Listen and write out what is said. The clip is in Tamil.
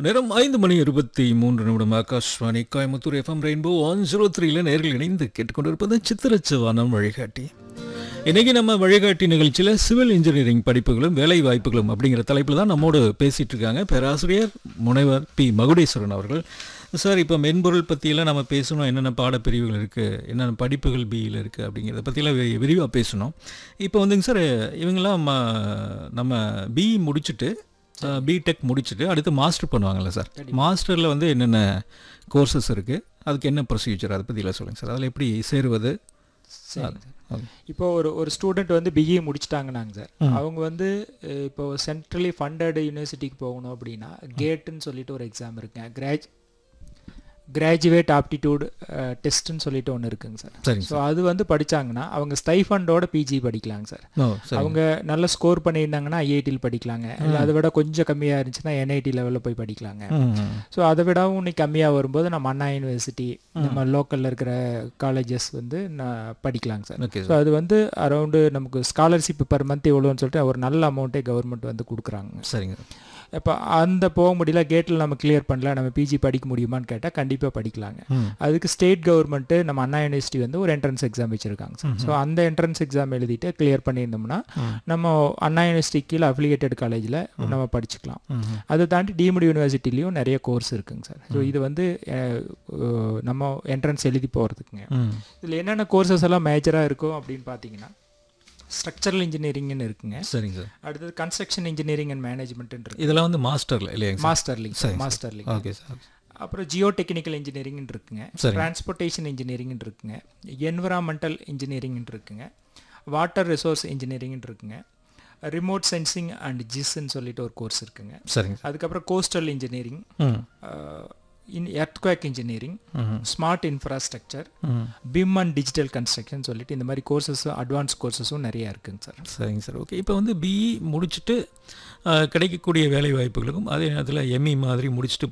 நேரம் ஐந்து மணி இருபத்தி மூன்று நிமிடம் Akashvani Coimbatore FM rainbow one zero த்ரீல நேர்கள் இணைந்து கேட்டுக்கொண்டிருப்பது சித்திரச்சவானம் வழிகாட்டி இன்னைக்கு நம்ம வழிகாட்டி நிகழ்ச்சியில் சிவில் இன்ஜினியரிங் படிப்புகளும் வேலை வாய்ப்புகளும் அப்படிங்கிற தலைப்பில் தான் நம்மோடு பேசிட்டு இருக்காங்க பேராசிரியர் முனைவர் பி மகுடேஸ்வரன் அவர்கள் சார் இப்போ மென்பொருள் பற்றியெல்லாம் நம்ம பேசணும் என்னென்ன பாடப்பிரிவுகள் இருக்குது என்னென்ன படிப்புகள் பியில் இருக்குது அப்படிங்கிறத பற்றியெல்லாம் வி விரிவாக பேசணும் இப்போ வந்துங்க சார் இவங்கெல்லாம் ம- நம்ம பிஇ முடிச்சுட்டு பிடெக் முடிச்சுட்டு அடுத்து மாஸ்டர் பண்ணுவாங்கல்ல சார் மாஸ்டரில் வந்து என்னென்ன கோர்சஸ் இருக்குது அதுக்கு என்ன ப்ரொசீஜர் அதை பற்றிலாம் சொல்லுங்கள் சார் அதில் எப்படி சேருவது சரிங்க சார் அது. இப்போ ஒரு ஒரு ஸ்டூடெண்ட் வந்து பிஇ முடிச்சிட்டாங்கன்னாங்க சார் அவங்க வந்து அஹ், இப்போ சென்ட்ரலி ஃபண்டட் யூனிவர்சிட்டிக்கு போகணும் அப்படின்னா கேட்டுன்னு சொல்லிட்டு ஒரு எக்ஸாம் இருக்குங்க கிராஜ் கிராஜுவேட் ஆப்டிடியூட் டெஸ்ட்டுன்னு சொல்லிட்டு ஒன்று இருக்குங்க சார் சரிங்க ஸோ அது வந்து படிச்சாங்கன்னா அவங்க ஸ்டைஃபண்டோட பிஜி படிக்கலாங்க சார் ஓ சரி அவங்க நல்ல ஸ்கோர் பண்ணியிருந்தாங்கன்னா ஐஐடியில் படிக்கலாங்க இல்லை அதை விட கொஞ்சம் கம்மியாக இருந்துச்சுன்னா என்ஐடி லெவலில் போய் படிக்கலாங்க ம் ஸோ அதை விடவும் இன்னைக்கு கம்மியாக வரும்போது நம்ம அண்ணா யூனிவர்சிட்டி நம்ம லோக்கலில் இருக்கிற காலேஜஸ் வந்து நான் படிக்கலாங்க சார் ஓகே ஸோ அது வந்து அரௌண்டு நமக்கு ஸ்காலர்ஷிப் பர் மந்த் எவ்வளோன்னு சொல்லிட்டு ஒரு நல்ல அமௌண்ட்டே கவர்மெண்ட் வந்து கொடுக்குறாங்க சரிங்க இப்போ அந்த போக முடியல கேட்டில் நம்ம கிளியர் பண்ணல நம்ம பிஜி படிக்க முடியுமான்னு கேட்டால் கண்டிப்பாக படிக்கலாங்க ம் அதுக்கு ஸ்டேட் கவர்மெண்ட்டு நம்ம அண்ணா யூனிவர்சிட்டி வந்து ஒரு என்ட்ரன்ஸ் எக்ஸாம் வச்சுருக்காங்க சார் ஸோ அந்த என்ட்ரன்ஸ் எக்ஸாம் எழுதிட்டு கிளியர் பண்ணியிருந்தோம்னா நம்ம அண்ணா யூனிவர்சிட்டி கீழே அஃபிலியேட்டட் காலேஜில் நம்ம படிச்சுக்கலாம் ம் அதை தாண்டி டீம்டு யூனிவர்சிட்டிலையும் நிறைய கோர்ஸ் இருக்குங்க சார் ஸோ இது வந்து அஹ், அஹ், நம்ம என்ட்ரன்ஸ் எழுதி போகிறதுக்குங்க ம் இதில் என்னென்ன கோர்சஸ் எல்லாம் மேஜராக இருக்கும் அப்படின்னு பார்த்தீங்கன்னா ஸ்ட்ரக்சரல் இன்ஜினியரிங்னு இருக்குங்க சரிங்க சார் அடுத்தது கன்ஸ்ட்ரக்ஷன் இன்ஜினியரிங் அண்ட் மேனேஜ்மெண்ட் இருக்கு இதெல்லாம் வந்து மாஸ்டரில் இல்லையாங்க சார் மாஸ்டர்லிங் சரி, மாஸ்டர்லிங் ஓகே சார் அப்புறம் ஜியோ டெக்னிக்கல் இன்ஜினியரிங் இருக்குங்க சரி. டிரான்ஸ்போர்ட்டேஷன் இன்ஜினியரிங் இருக்குங்க என்விரான்மெண்டல் இன்ஜினியரிங் இருக்குங்க வாட்டர் ரிசோர்ஸ் இன்ஜினியரிங் இருக்குங்க ரிமோட் சென்சிங் அண்ட் ஜிஸ்ன்னு சொல்லிட்டு ஒரு கோர்ஸ் இருக்குங்க சரிங்க சார் அதுக்கப்புறம் கோஸ்டல் இன்ஜினியரிங் ம் இன் எர்த்குவேக் இன்ஜினியரிங் ம் ஸ்மார்ட் இன்ஃப்ராஸ்ட்ரக்சர் ம் பிம் அண்ட் டிஜிட்டல் கன்ஸ்ட்ரக்ஷன் சொல்லிட்டு இந்த மாதிரி கோர்சஸும் அட்வான்ஸ் கோர்சஸும் நிறைய இருக்குங்க சார் சரிங்க சார் ஓகே இப்போ வந்து பிஇ முடிச்சுட்டு அஹ், கிடைக்கக்கூடிய வேலை வாய்ப்புகளுக்கும் அதே நேரத்தில் எம்இ மாதிரி முடிச்சுட்டு